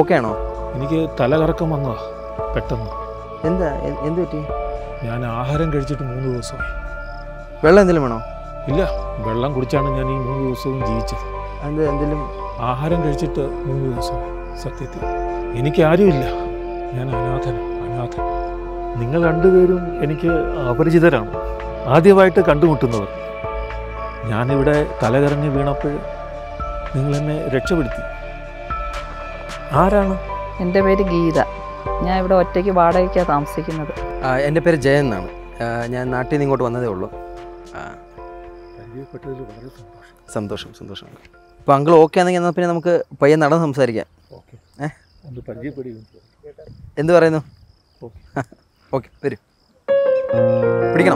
Okay ആണോ എനിക്ക് തലകറക്കം വന്നതാ പെട്ടെന്ന് എന്താ എ- എന്ത് പറ്റി ഞാൻ ആഹാരം കഴിച്ചിട്ട് മൂന്ന് ദിവസമായി വെള്ളം എന്തെങ്കിലും വേണോ ഇല്ല വെള്ളം കുടിച്ചാണ് ഞാൻ ഈ മൂന്ന് ദിവസവും ജീവിച്ചത് എന്ത് എന്തെങ്കിലും ആഹാരം കഴിച്ചിട്ട് മൂന്ന് ദിവസമായി സത്യത്തിൽ എനിക്ക് ആരുമില്ല ഞാൻ അനാഥൻ അനാഥൻ നിങ്ങൾ രണ്ടുപേരും എനിക്ക് അപരിചിതരാണ് ആദ്യമായിട്ട് കണ്ടുമുട്ടുന്നവർ ഞാനിവിടെ തലകറങ്ങി വീണപ്പോൾ നിങ്ങൾ എന്നെ രക്ഷപ്പെടുത്തി ആരാണ് എൻ്റെ പേര് ഗീത ഞാൻ ഇവിടെ ഒറ്റയ്ക്ക് വാടകയ്ക്കാണ് താമസിക്കുന്നത് ആ, എൻ്റെ പേര് ജയൻ എന്നാണ് ആ, ഞാൻ നാട്ടിൽ നിന്ന് ഇങ്ങോട്ട് വന്നതേ ഉള്ളൂ ആ, പരിചയപ്പെട്ടതിൽ വളരെ സന്തോഷം സന്തോഷം സന്തോഷം അപ്പോൾ അങ്കിൾ ഓക്കെ ആണെങ്കിൽ എന്നാൽ പിന്നെ നമുക്ക് പയ്യെ നടന്ന് സംസാരിക്കാം ഓക്കെ ഏ? ഒന്ന് പരിചയപ്പെടുകയും എന്ത് പറയുന്നു ഓക്കെ ഓക്കെ വരൂ പിടിക്കണം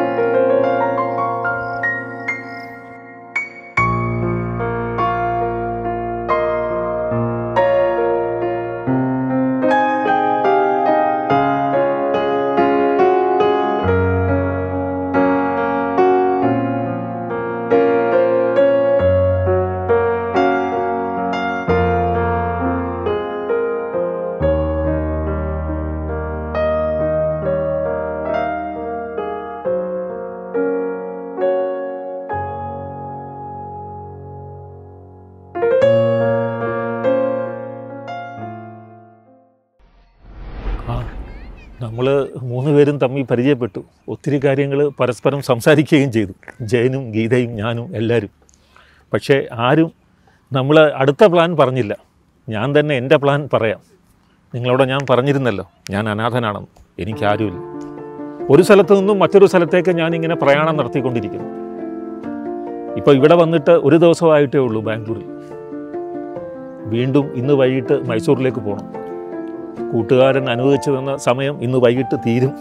ആ നമ്മൾ മൂന്ന് പേരും തമ്മിൽ പരിചയപ്പെട്ടു ഒത്തിരി കാര്യങ്ങൾ പരസ്പരം സംസാരിക്കുകയും ചെയ്തു ജയനും ഗീതയും ഞാനും എല്ലാവരും പക്ഷേ ആരും നമ്മൾ അടുത്ത പ്ലാൻ പറഞ്ഞില്ല ഞാൻ തന്നെ എൻ്റെ പ്ലാൻ പറയാം നിങ്ങളോട് ഞാൻ പറഞ്ഞിരുന്നല്ലോ ഞാൻ അനാഥനാണെന്ന് എനിക്കാരുമില്ല ഒരു സ്ഥലത്ത് നിന്നും മറ്റൊരു സ്ഥലത്തേക്ക് ഞാനിങ്ങനെ പ്രയാണം നടത്തിക്കൊണ്ടിരിക്കുന്നു ഇപ്പോൾ ഇവിടെ വന്നിട്ട് ഒരു ദിവസമായിട്ടേ ഉള്ളൂ ബാംഗ്ലൂരിൽ വീണ്ടും ഇന്ന് വൈകിട്ട് മൈസൂരിലേക്ക് പോകണം കൂട്ടുകാരൻ അനുവദിച്ചു തന്ന സമയം ഇന്ന് വൈകിട്ട് തീരും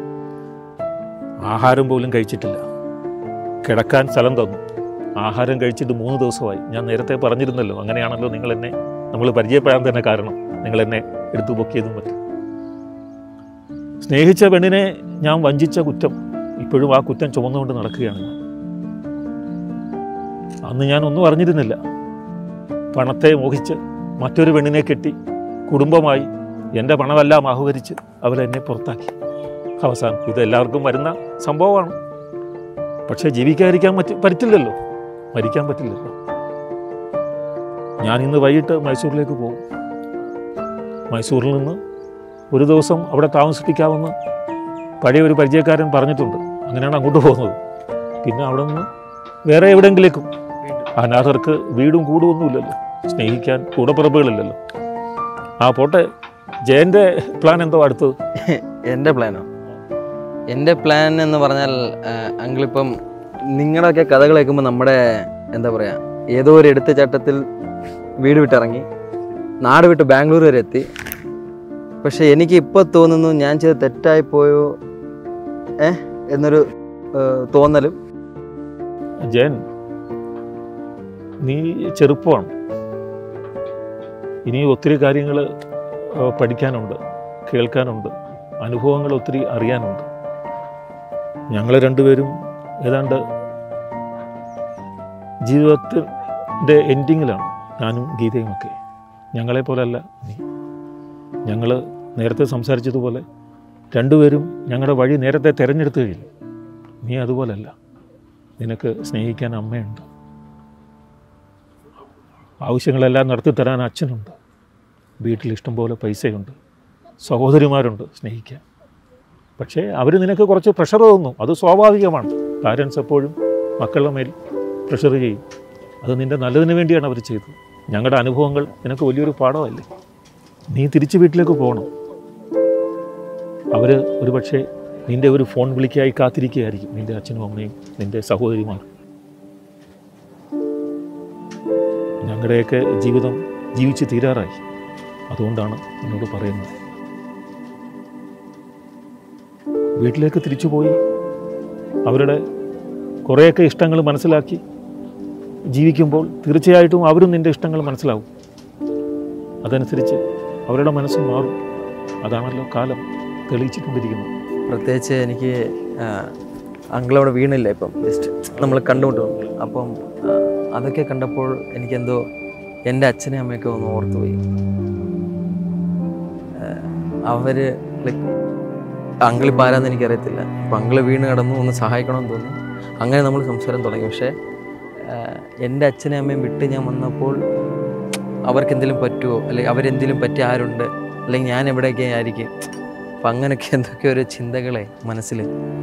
ആഹാരം പോലും കഴിച്ചിട്ടില്ല കിടക്കാൻ സ്ഥലം തന്നു ആഹാരം കഴിച്ചിട്ട് മൂന്ന് ദിവസമായി ഞാൻ നേരത്തെ പറഞ്ഞിരുന്നല്ലോ അങ്ങനെയാണല്ലോ നിങ്ങൾ എന്നെ നമ്മൾ പരിചയപ്പെടാൻ തന്നെ കാരണം നിങ്ങൾ എന്നെ എടുത്തു പൊക്കിയതും പറ്റും സ്നേഹിച്ച പെണ്ണിനെ ഞാൻ വഞ്ചിച്ച കുറ്റം ഇപ്പോഴും ആ കുറ്റം ചുമന്നുകൊണ്ട് നടക്കുകയാണ് ഞാൻ അന്ന് ഞാൻ ഒന്നും അറിഞ്ഞിരുന്നില്ല പണത്തെ മോഹിച്ച് മറ്റൊരു പെണ്ണിനെ കെട്ടി കുടുംബമായി എൻ്റെ പണമെല്ലാം ആഹുകരിച്ച് അവരെന്നെ പുറത്താക്കി അവസാനം ഇത് എല്ലാവർക്കും വരുന്ന സംഭവമാണ് പക്ഷേ ജീവിക്കാതിരിക്കാൻ പറ്റി പറ്റില്ലല്ലോ മരിക്കാൻ പറ്റില്ലല്ലോ ഞാൻ ഇന്ന് വൈകിട്ട് മൈസൂരിലേക്ക് പോകും മൈസൂരിൽ നിന്ന് ഒരു ദിവസം അവിടെ താമസിപ്പിക്കാമെന്ന് പഴയ ഒരു പരിചയക്കാരൻ പറഞ്ഞിട്ടുണ്ട് അങ്ങനെയാണ് അങ്ങോട്ട് പോകുന്നത് പിന്നെ അവിടെ നിന്ന് വേറെ എവിടെയെങ്കിലേക്കും അനാഥർക്ക് വീടും കൂടും ഒന്നുമില്ലല്ലോ സ്നേഹിക്കാൻ കൂടപ്പിറപ്പുകളില്ലല്ലോ ആ പോട്ടെ ജയൻ്റെ പ്ലാൻ എന്തോ അടുത്തത് എൻ്റെ പ്ലാനോ എൻ്റെ പ്ലാൻ എന്ന് പറഞ്ഞാൽ അങ്കിളിപ്പം നിങ്ങളുടെയൊക്കെ കഥകൾ കേൾക്കുമ്പോൾ നമ്മുടെ എന്താ പറയുക ഏതോ ഒരു എടുത്തുചാട്ടത്തിൽ വീട് വിട്ടിറങ്ങി നാട് വിട്ട് ബാംഗ്ലൂർ വരെ എത്തി പക്ഷെ എനിക്ക് ഇപ്പോൾ തോന്നുന്നു ഞാൻ ചെയ്ത് തെറ്റായി പോയോ ഏ എന്നൊരു ഏഹ്, തോന്നലും ജയൻ നീ ചെറുപ്പമാണ് ഇനി ഒത്തിരി കാര്യങ്ങൾ പഠിക്കാനുണ്ട് കേൾക്കാനുണ്ട് അനുഭവങ്ങൾ ഒത്തിരി അറിയാനുണ്ട് ഞങ്ങൾ രണ്ടുപേരും ഏതാണ്ട് ജീവിതത്തിൻ്റെ എൻഡിങ്ങിലാണ് ഞാനും ഗീതയുമൊക്കെ ഞങ്ങളെ പോലല്ല നീ ഞങ്ങൾ നേരത്തെ സംസാരിച്ചതുപോലെ രണ്ടുപേരും ഞങ്ങളുടെ വഴി നേരത്തെ തിരഞ്ഞെടുത്തു കഴിഞ്ഞു നീ അതുപോലല്ല നിനക്ക് സ്നേഹിക്കാൻ അമ്മയുണ്ട് ആവശ്യങ്ങളെല്ലാം നടത്തിത്തരാൻ അച്ഛനുണ്ട് വീട്ടിൽ ഇഷ്ടംപോലെ പൈസയുണ്ട് സഹോദരിമാരുണ്ട് സ്നേഹിക്കാൻ പക്ഷേ അവർ നിനക്ക് കുറച്ച് പ്രഷർ തോന്നും അത് സ്വാഭാവികമാണ് പാരൻസ് എപ്പോഴും മക്കളുടെ മേൽ പ്രഷർ ചെയ്യും അത് നിൻ്റെ നല്ലതിന് വേണ്ടിയാണ് അവർ ചെയ്തത് ഞങ്ങളുടെ അനുഭവങ്ങൾ നിനക്ക് വലിയൊരു പാഠമല്ലേ നീ തിരിച്ച് വീട്ടിലേക്ക് പോകണം അവർ ഒരുപക്ഷെ നിൻ്റെ ഒരു ഫോൺ വിളിക്കായി കാത്തിരിക്കുകയായിരിക്കും നിൻ്റെ അച്ഛനും അമ്മയും നിൻ്റെ സഹോദരിമാരും ഞങ്ങളുടെയൊക്കെ ജീവിതം ജീവിച്ച് തീരാറായി അതുകൊണ്ടാണ് എന്നോട് പറയുന്നത് വീട്ടിലേക്ക് തിരിച്ചു പോയി അവരുടെ കുറേയൊക്കെ ഇഷ്ടങ്ങൾ മനസ്സിലാക്കി ജീവിക്കുമ്പോൾ തീർച്ചയായിട്ടും അവരും നിൻ്റെ ഇഷ്ടങ്ങൾ മനസ്സിലാവും അതനുസരിച്ച് അവരുടെ മനസ്സും മാറും അതാണല്ലോ കാലം തെളിയിച്ചിട്ടുണ്ടിരിക്കുന്നത് പ്രത്യേകിച്ച് എനിക്ക് അങ്കിൾ അവിടെ വീണില്ല ഇപ്പം ജസ്റ്റ് നമ്മൾ കണ്ടുമുട്ടും അപ്പം ആ, അതൊക്കെ കണ്ടപ്പോൾ എനിക്കെന്തോ എൻ്റെ അച്ഛനെ അമ്മയൊക്കെ ഒന്ന് ഓർത്തുപോയി അവർ ലൈക്ക് അങ്കിളിപ്പോൾ ആരാന്ന് എനിക്കറിയത്തില്ല അപ്പം അങ്കിള് വീണ് കിടന്നു ഒന്ന് സഹായിക്കണമെന്ന് തോന്നി അങ്ങനെ നമ്മൾ സംസാരം തുടങ്ങി പക്ഷേ ആഹ്, എൻ്റെ അച്ഛനെയും അമ്മയും വിട്ട് ഞാൻ വന്നപ്പോൾ അവർക്ക് എന്തെങ്കിലും പറ്റുമോ അല്ലെങ്കിൽ അവരെന്തെങ്കിലും പറ്റിയ ആരുണ്ട് അല്ലെങ്കിൽ ഞാൻ എവിടെയൊക്കെ ആയിരിക്കും അപ്പം അങ്ങനെയൊക്കെ എന്തൊക്കെ ഒരു ചിന്തകളെ മനസ്സിൽ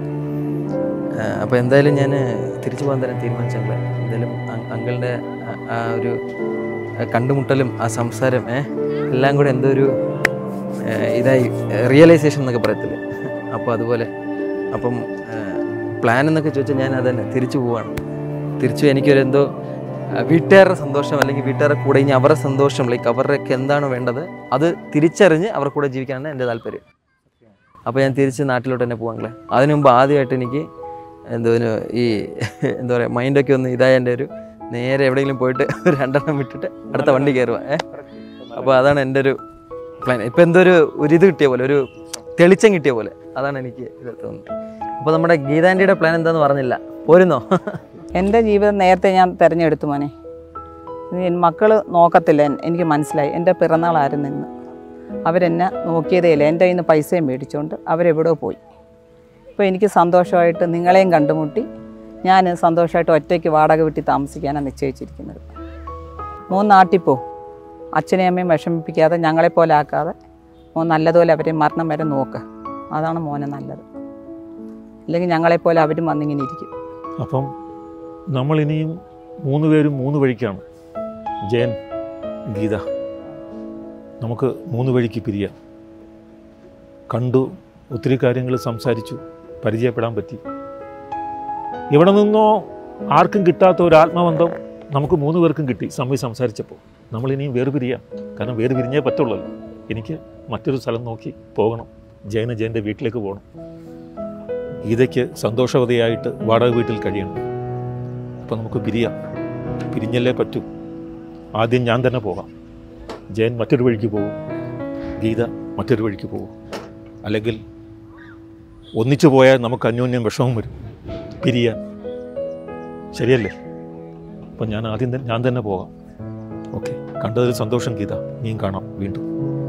അപ്പോൾ എന്തായാലും ഞാൻ തിരിച്ചു പോകാൻ തരാൻ തീരുമാനിച്ചങ്ങളെ എന്തായാലും അങ്കിളിൻ്റെ ആ ഒരു കണ്ടുമുട്ടലും ആ സംസാരം ഏ എല്ലാം കൂടെ എന്തോ ഒരു ഏ, ഇതായി റിയലൈസേഷൻ എന്നൊക്കെ പറയത്തില്ലേ അപ്പോൾ അതുപോലെ അപ്പം പ്ലാൻ എന്നൊക്കെ ചോദിച്ചാൽ ഞാൻ അതന്നെ തിരിച്ചു പോവാണ് തിരിച്ചു എനിക്കൊരു എന്തോ ആ, വീട്ടുകാരുടെ സന്തോഷം അല്ലെങ്കിൽ വീട്ടുകാരുടെ കൂടെ ഇനി അവരുടെ സന്തോഷം ലൈക്ക് അവരുടെയൊക്കെ എന്താണ് വേണ്ടത് അത് തിരിച്ചറിഞ്ഞ് അവരുടെ കൂടെ ജീവിക്കാനാണ് എൻ്റെ താല്പര്യം അപ്പോൾ ഞാൻ തിരിച്ച് നാട്ടിലോട്ട് തന്നെ പോകാങ്ങളെ അതിനു മുമ്പ് ആദ്യമായിട്ട് എനിക്ക് എന്തോ ഒരു ഈ എന്താ പറയുക മൈൻഡൊക്കെ ഒന്ന് ഇതായ എൻ്റെ ഒരു നേരെ എവിടെയെങ്കിലും പോയിട്ട് ഒരു രണ്ടെണ്ണം വിട്ടിട്ട് അടുത്ത വണ്ടി കയറുക ഏ അപ്പോൾ അതാണ് എൻ്റെ ഒരു പ്ലാൻ ഇപ്പം എന്തോ ഒരു ഒരു ഇത് കിട്ടിയ പോലെ ഒരു തെളിച്ചം കിട്ടിയ പോലെ അതാണ് എനിക്ക് ഇത് തോന്നുന്നത് അപ്പോൾ നമ്മുടെ ഗീതാൻ്റിയുടെ പ്ലാൻ എന്താന്ന് പറഞ്ഞില്ല പോരുന്നോ എൻ്റെ ജീവിതം നേരത്തെ ഞാൻ തിരഞ്ഞെടുത്തു മോനെ മക്കൾ നോക്കത്തില്ല എൻ- എനിക്ക് മനസ്സിലായി എൻ്റെ പിറന്നാളായിരുന്നു ഇന്ന് അവരെന്നെ നോക്കിയതേ ഇല്ല എൻ്റെ കയ്യിൽ നിന്ന് പൈസയും മേടിച്ചുകൊണ്ട് അവരെവിടെയോ പോയി ഇപ്പോൾ എനിക്ക് സന്തോഷമായിട്ട് നിങ്ങളെയും കണ്ടുമുട്ടി ഞാൻ സന്തോഷമായിട്ട് ഒറ്റയ്ക്ക് വാടക വീട്ടിൽ താമസിക്കാനാണ് നിശ്ചയിച്ചിരിക്കുന്നത് മോൻ നാട്ടിൽ പോ അച്ഛനെയും അമ്മയും വിഷമിപ്പിക്കാതെ ഞങ്ങളെപ്പോലെ ആക്കാതെ മോൻ നല്ലതുപോലെ അവരെ മരണം വരെ നോക്ക് അതാണ് മോനെ നല്ലത് അല്ലെങ്കിൽ ഞങ്ങളെപ്പോലെ അവരും വന്നിങ്ങനെ ഇരിക്കും അപ്പം നമ്മൾ ഇനിയും മൂന്ന് പേരും മൂന്ന് വഴിക്കാണ് ജയൻ ഗീത നമുക്ക് മൂന്ന് വഴിക്ക് പിരിയാം കണ്ടു ഒത്തിരി കാര്യങ്ങൾ സംസാരിച്ചു പരിചയപ്പെടാൻ പറ്റി ഇവിടെ നിന്നോ ആർക്കും കിട്ടാത്ത ഒരു ആത്മബന്ധം നമുക്ക് മൂന്ന് പേർക്കും കിട്ടി സമയം സംസാരിച്ചപ്പോൾ നമ്മൾ ഇനിയും വേർപിരിയാം കാരണം വേർപിരിഞ്ഞേ പറ്റുള്ളല്ലോ എനിക്ക് മറ്റൊരു സ്ഥലം നോക്കി പോകണം ജയന് ജയൻ്റെ വീട്ടിലേക്ക് പോകണം ഗീതയ്ക്ക് സന്തോഷവതിയായിട്ട് വാടക വീട്ടിൽ കഴിയണം അപ്പോൾ നമുക്ക് പിരിയാം പിരിഞ്ഞല്ലേ പറ്റൂ ആദ്യം ഞാൻ തന്നെ പോകാം ജയൻ മറ്റൊരു വഴിക്ക് പോകും ഗീത മറ്റൊരു വഴിക്ക് പോകും അല്ലെങ്കിൽ ഒന്നിച്ചു പോയാൽ നമുക്ക് അന്യോന്യം വിഷമം വരും പിരിയാൻ ശരിയല്ലേ അപ്പം ഞാൻ ആദ്യം തന്നെ ഞാൻ തന്നെ പോകാം ഓക്കെ കണ്ടതിൽ സന്തോഷം ഗീത നീയും കാണാം വീണ്ടും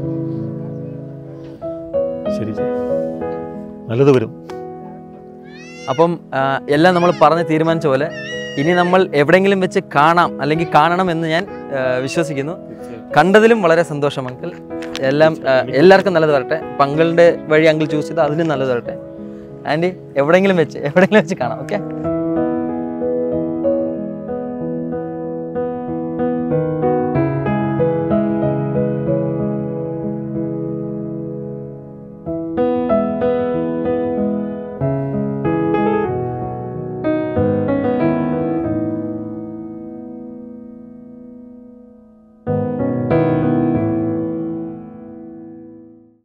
ശരി ജയൻ നല്ലത് വരും അപ്പം ആ, എല്ലാം നമ്മൾ പറഞ്ഞ് തീരുമാനിച്ച പോലെ ഇനി നമ്മൾ എവിടെയെങ്കിലും വെച്ച് കാണാം അല്ലെങ്കിൽ കാണണം എന്ന് ഞാൻ ആ, വിശ്വസിക്കുന്നു കണ്ടതിലും വളരെ സന്തോഷം അങ്കിൾ എല്ലാം ആ, എല്ലാവർക്കും നല്ലത് വരട്ടെ അപ്പം അങ്കിളിൻ്റെ വഴി അങ്കിൾ ചൂസ് ചെയ്ത് അതിനും നല്ലത് വരട്ടെ ആൻറ്റി എവിടെയെങ്കിലും വെച്ച് എവിടെയെങ്കിലും വെച്ച് കാണാം ഓക്കെ